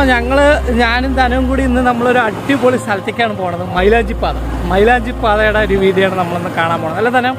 ഞങ്ങള് ഞാനും ധനവും കൂടി ഇന്ന് നമ്മളൊരു അടിപൊളി സ്ഥലത്തേക്കാണ് പോണത് മൈലാഞ്ചി പാത മൈലാഞ്ചി പാതയുടെ ഒരു വീഡിയോയാണ് നമ്മളിന്ന് കാണാൻ പോണത് അല്ല ധനം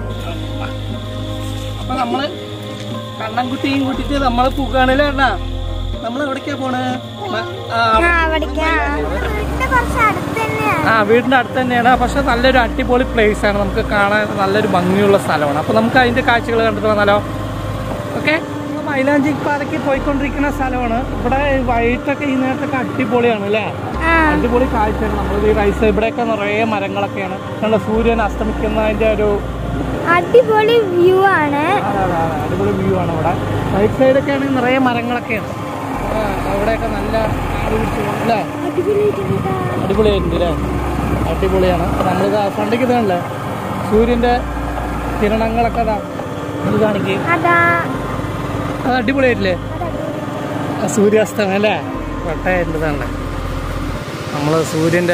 അപ്പൊ നമ്മള് കണ്ണൻകുട്ടിയും കൂട്ടിട്ട് നമ്മള് പുകാണില്ല അണ്ണാ നമ്മൾ എവിടേക്കാ പോണ് മ- ആ, ആ അവിടേക്കാ വീടിന്റെ കുറച്ച് അടുത്ത് തന്നെയാണ് ആ വീടിന്റെ അടുത്ത് തന്നെയാണ് പക്ഷെ നല്ലൊരു അടിപൊളി പ്ലേസ് ആണ് നമുക്ക് കാണാൻ നല്ലൊരു ഭംഗിയുള്ള സ്ഥലമാണ് അപ്പൊ നമുക്ക് അതിന്റെ കാഴ്ചകൾ കണ്ടിട്ട് വന്നാലോ ഓക്കെ മൈലാഞ്ചി പാതയ്ക്ക് പോയിക്കൊണ്ടിരിക്കുന്ന സ്ഥലമാണ് ഇവിടെ വൈകിട്ടൊക്കെ ഈ നേരത്തൊക്കെ അടിപൊളിയാണ് അല്ലേ ആ അടിപൊളി കാഴ്ചയാണ് നമ്മൾ ഈ റൈസ് ഇവിടെയൊക്കെ നിറയെ മരങ്ങളൊക്കെയാണ് കണ്ട സൂര്യൻ അസ്തമിക്കുന്നതിന്റെ ഒരു അടിപൊളി വ്യൂ ആണ് അതെ, അതെ, അതെ, അടിപൊളി വ്യൂ ആണ് ഇവിടെ റൈറ്റ് സൈഡൊക്കെ ആണെങ്കിൽ നിറയെ മരങ്ങളൊക്കെയാണ് ആ, അവിടെയൊക്കെ നല്ല കാട് പിടിച്ച് അല്ലേ അടിപൊളിയായിട്ടുണ്ട് അടിപൊളിയായിട്ടുണ്ട് അല്ലേ അടിപൊളിയാണ് അപ്പൊ നമ്മളിത് ഫ്രണ്ടിക്ക് ഇതാണല്ലേ സൂര്യന്റെ കിരണങ്ങളൊക്കെ അതാ ഇത് കാണിക്ക് അതാ അത് അടിപൊളിയായിട്ടില്ലേ ആ സൂര്യാസ്തമയം അല്ലേ വട്ടമായിട്ടുള്ളതാണല്ലേ നമ്മൾ സൂര്യന്റെ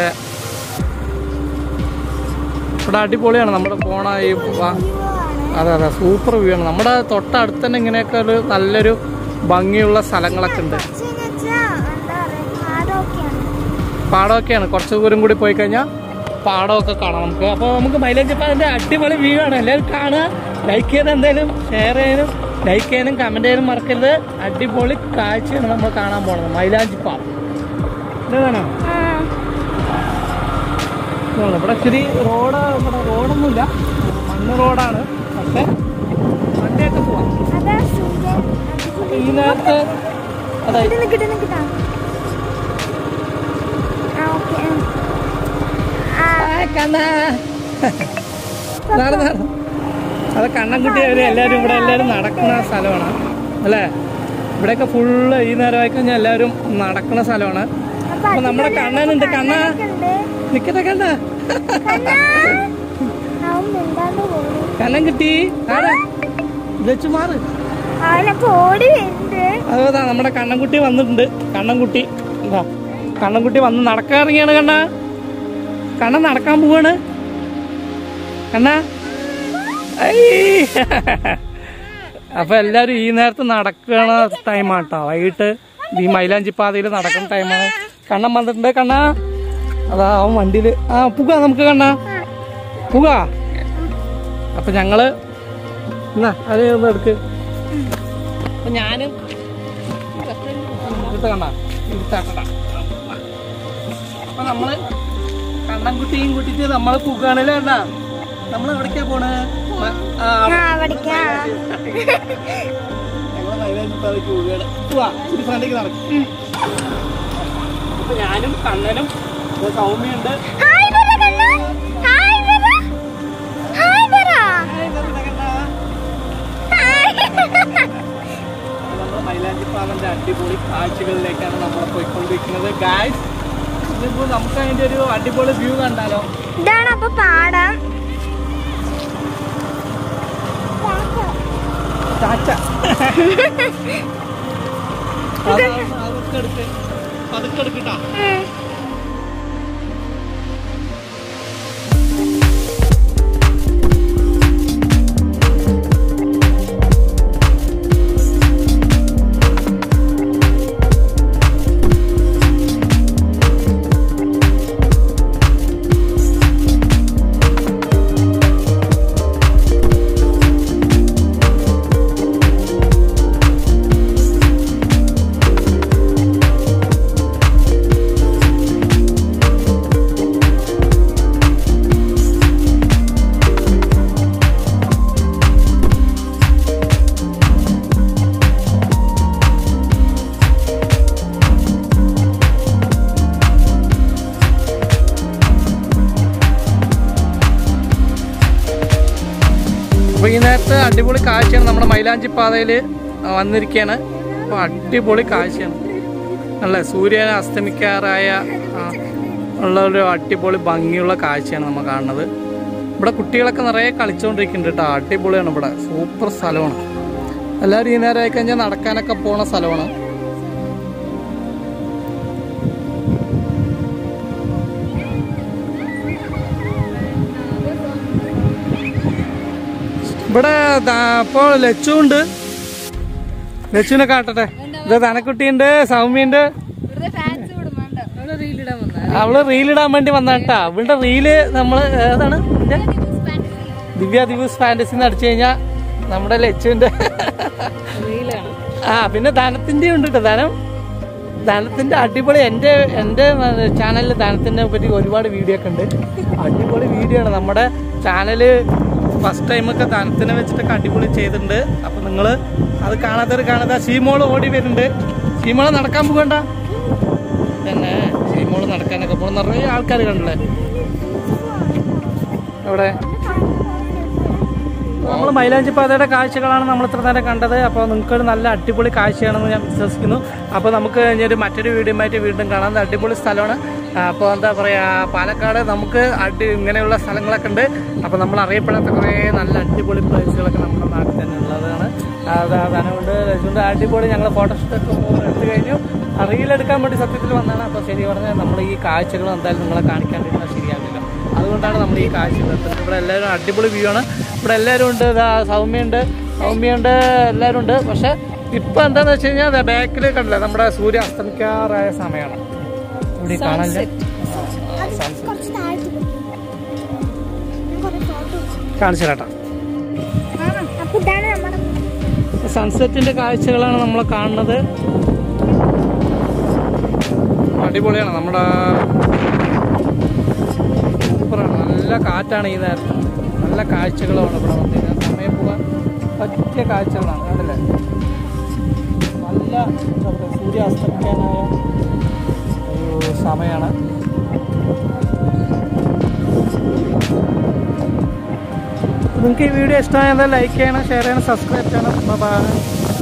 ഇവിടെ അടിപൊളിയാണ് നമ്മുടെ പോണ ഈ വ- അതെ അതെ സൂപ്പർ വ്യൂ ആണ് നമ്മുടെ തൊട്ടടുത്ത് തന്നെ ഇങ്ങനെയൊക്കെ ഒരു നല്ലൊരു ഭംഗിയുള്ള സ്ഥലങ്ങളൊക്കെ ഉണ്ട് എന്താ പറയാ പാടമൊക്കെയാണ് പാടമൊക്കെയാണ് കുറച്ച് ദൂരം കൂടി പോയി കഴിഞ്ഞാൽ പാടമൊക്കെ കാണാം നമുക്ക് അപ്പോൾ നമുക്ക് മൈലേജ് ഇപ്പം അതിൻ്റെ അടിപൊളി വ്യൂ ആണ് എല്ലാവരും കാണുക ലൈക്ക് ചെയ്ത് എന്തായാലും ഷെയർ ചെയ്യാനും ലൈക്ക് ചെയ്യാനും കമൻറ്റ് ചെയ്യാനും മറക്കരുത് അടിപൊളി കാഴ്ചയാണ് നമ്മൾ കാണാൻ പോണത് മൈലാഞ്ചി പാടം ഇതാണ് ആ ഇവിടെ ഇച്ചിരി റോഡ് ഇവിടെ റോഡൊന്നുമില്ല മണ്ണ് റോഡാണ് പക്ഷേ വണ്ടിയൊക്കെ പോവാം അതാ സൂര്യൻ അപ്പൊ ഈ നേരത്തെ അതെ കിട്ടുന്നു കിട്ടുന്നു കിട്ടാ ആ ഓക്കെ കണ്ണ നട നട അത് കണ്ണൻകുട്ടി അവര് എല്ലാവരും ഇവിടെ എല്ലാവരും നടക്കുന്ന സ്ഥലമാണ് അല്ലേ ഇവിടെയൊക്കെ ഫുള്ള് ഈ നേരമായി കഴിഞ്ഞാൽ എല്ലാവരും നടക്കുന്ന സ്ഥലമാണ് അപ്പൊ നമ്മുടെ കണ്ണനുണ്ട് കണ്ണ നിക്കട്ടെ കണ്ണ അവൻ മിണ്ടാണ്ട് പോയി കണ്ണൻ കിട്ടി ആരാ വെച്ച് മാറ് അവനപ്പോ ഓടി വരുന്നുണ്ട് അതാ നമ്മുടെ കണ്ണൻകുട്ടി വന്നിട്ടുണ്ട് കണ്ണൻകുട്ടി എന്താ കണ്ണൻകുട്ടി വന്ന് നടക്കാൻ ഇറങ്ങിയാണ് കണ്ണ കണ്ണൻ നടക്കാൻ പോവാണ് കണ്ണ ഐ. അപ്പൊ എല്ലാരും ഈ നേരത്ത് നടക്കണ ടൈമാട്ടോ വൈകിട്ട് ഈ മൈലാഞ്ചി പാതയിൽ നടക്കുന്ന ടൈമാണ് കണ്ണൻ വന്നിട്ടുണ്ട് കണ്ണ അതാ അവൻ വണ്ടിയില് ആ പുക നമുക്ക് കണ്ണ പുക അപ്പൊ ഞങ്ങള് എന്നാ അത് ഒന്ന് എടുക്ക് അപ്പൊ ഞാനും എടുത്ത കണ്ണ ഇരുത്താക്കണ്ട അപ്പൊ നമ്മള് കണ്ണൻകുട്ടിയും കൂട്ടിട്ട് നമ്മള് പുകാണല്ലേ കണ്ണ നമ്മൾ എവിടേക്കാ പോണ് മ- ആ, ആ അവിടേക്കാ ഞങ്ങള് മൈലാഞ്ചി പാതയ്ക്ക് പോവുകയാണ്. പോവാ, ഇച്ചിരി ഫ്രണ്ടിലേക്ക് നടക്ക്. അപ്പൊ ഞാനും കണ്ണനും ഇത് സൗമ്യയുണ്ട് ഹായ് പറ കണ്ണാ ഹായ് പറ ഹായ് പറ നമ്മൾ മൈലാഞ്ചി പാലന്റെ അടിപൊളി കാഴ്ചകളിലേക്കാണ് നമ്മൾ പോയിക്കൊണ്ടിരിക്കുന്നത് ഗായ്സ് ഇതിപ്പോ നമുക്ക് അതിന്റെ ഒരു അടിപൊളി വ്യൂ കണ്ടാലോ ഇതാണ് അപ്പൊ പാടം ചാച്ച അതൊക്കെ എടുക്ക് പതുക്കെ എടുക്കട്ടാ ഉം. അപ്പൊ ഈ നേരത്തെ അടിപൊളി കാഴ്ചയാണ് നമ്മുടെ മൈലാഞ്ചി പാതയിൽ വന്നിരിക്കുകയാണ് അപ്പൊ അടിപൊളി കാഴ്ചയാണ് അല്ലേ സൂര്യൻ അസ്തമിക്കാറായ ആ, ഉള്ള ഒരു അടിപൊളി ഭംഗിയുള്ള കാഴ്ചയാണ് നമ്മൾ കാണുന്നത് ഇവിടെ കുട്ടികളൊക്കെ നിറയെ കളിച്ചുകൊണ്ടിരിക്കുന്നുണ്ട് കേട്ടോ അടിപൊളിയാണ് ഇവിടെ സൂപ്പർ സ്ഥലമാണ് എല്ലാവരും ഈ നേരം ആയി കഴിഞ്ഞാൽ നടക്കാനൊക്കെ പോണ സ്ഥലമാണ് ഇവിടെ ദാ- ഇപ്പൊ ലച്ചു ഉണ്ട് ലച്ചുവിനെ കാട്ടട്ടെ ഇത് തനക്കുട്ടിയുണ്ട് സൗമ്യുണ്ട് വെറുതെ ഫാൻസ് വിടും വേണ്ട അവിടെ റീലിടാൻ വന്ന അവള് റീലിടാൻ വേണ്ടി വന്നാട്ടാ അവളുടെ റീല് നമ്മള് ഏതാണ് ഇതിന്റെ? ദിവ്യ ദിവ്യൂസ് ഫാന്റസി അടിച്ചു കഴിഞ്ഞാ നമ്മുടെ ലച്ചുവിന്റെ റീലാണ് ആ പിന്നെ ധനത്തിന്റെ ഉണ്ട് കേട്ടോ ധനം ധനത്തിന്റെ അടിപൊളി എൻ്റെ എൻ്റെ ചാനലിൽ ധനത്തിനെ പറ്റി ഒരുപാട് വീഡിയോ ഒക്കെ ഉണ്ട് അടിപൊളി വീഡിയോ ആണ് നമ്മുടെ ചാനല് ഫസ്റ്റ് ടൈമൊക്കെ ധനത്തിനെ വെച്ചിട്ടൊക്കെ അടിപൊളി ചെയ്തിട്ടുണ്ട് അപ്പൊ നിങ്ങൾ അത് കാണാത്തവർ കാണാത്ത ഷീമോള് ഓടി വരുന്നുണ്ട് ഷീമോള് നടക്കാൻ പോകണ്ട തന്നെ ഷീമോള് നടക്കാനൊക്കെ പോകുന്ന നിറയെ ആൾക്കാർ കണ്ടില്ലേ എവിടെ നമ്മൾ മൈലാഞ്ചി പാതയുടെ കാഴ്ചകളാണ് നമ്മൾ ഇത്ര നേരം കണ്ടത് അപ്പോൾ നിങ്ങൾക്കൊരു നല്ല അടിപൊളി കാഴ്ചയാണെന്ന് ഞാൻ വിശ്വസിക്കുന്നു അപ്പോൾ നമുക്ക് ഇനി ഒരു മറ്റൊരു വീഡിയോയുമായിട്ട് വീണ്ടും കാണാം ഇത് അടിപൊളി സ്ഥലമാണ് അപ്പോൾ എന്താ പറയുക പാലക്കാട് നമുക്ക് അടി ഇങ്ങനെയുള്ള സ്ഥലങ്ങളൊക്കെ ഉണ്ട് അപ്പോൾ നമ്മൾ അറിയപ്പെടാത്ത കുറേ നല്ല അടിപൊളി പ്ലേസുകളൊക്കെ നമ്മുടെ നാട്ടിൽ തന്നെ ഉള്ളതാണ് അത് അതുകൊണ്ട് രജുണ്ട് അടിപൊളി ഞങ്ങൾ ഫോട്ടോഷൂട്ടൊക്കെ എടുത്തു കഴിഞ്ഞു റീലെടുക്കാൻ വേണ്ടി സത്യത്തിൽ വന്നതാണ് അപ്പോൾ ശരി പറഞ്ഞാൽ നമ്മൾ ഈ കാഴ്ചകൾ എന്തായാലും നിങ്ങളെ കാണിക്കാണ്ടിരുന്നാൽ ശരിയാവില്ല അതുകൊണ്ടാണ് നമ്മൾ ഈ കാഴ്ച നിർത്തുന്നത് ഇവിടെ എല്ലാവരും അടിപൊളി വ്യൂ ആണ് ഇവിടെ എല്ലാവരും ഉണ്ട് ഇതാ സൗമ്യയുണ്ട് സൗമ്യയുണ്ട് എല്ലാവരും ഉണ്ട് പക്ഷെ ഇപ്പൊ എന്താന്ന് വെച്ച് കഴിഞ്ഞാൽ ബാക്കിൽ കണ്ടില്ല നമ്മുടെ സൂര്യ അസ്തമിക്കാറായ സമയമാണ് ഇവിടെ ഈ കാണാനില്ല കുറച്ച് താഴ്ത്തി ഞാൻ കുറെ ഫോട്ടോ കാണിച്ചു തരാട്ടാ അപ്പൊ ഇതാണ് നമ്മുടെ സൺസെറ്റിന്റെ കാഴ്ചകളാണ് നമ്മൾ കാണുന്നത് അടിപൊളിയാണ് നമ്മുടെ സൂപ്പറാണ് നല്ല കാറ്റാണ് ഈ നേരത്ത് നല്ല കാഴ്ചകളാണ് ഇവിടെ വന്നു കഴിഞ്ഞാൽ സമയം പോകാൻ പറ്റിയ കാഴ്ചകളാണ് കണ്ടില്ലേ നല്ല എന്താ പറയുക സൂര്യ അസ്തമിക്കാനായ ഒരു സമയമാണ് നിങ്ങൾക്ക് ഈ വീഡിയോ ഇഷ്ടമായാൽ ലൈക്ക് ചെയ്യണം ഷെയർ ചെയ്യണം സബ്സ്ക്രൈബ് ചെയ്യണം ബൈ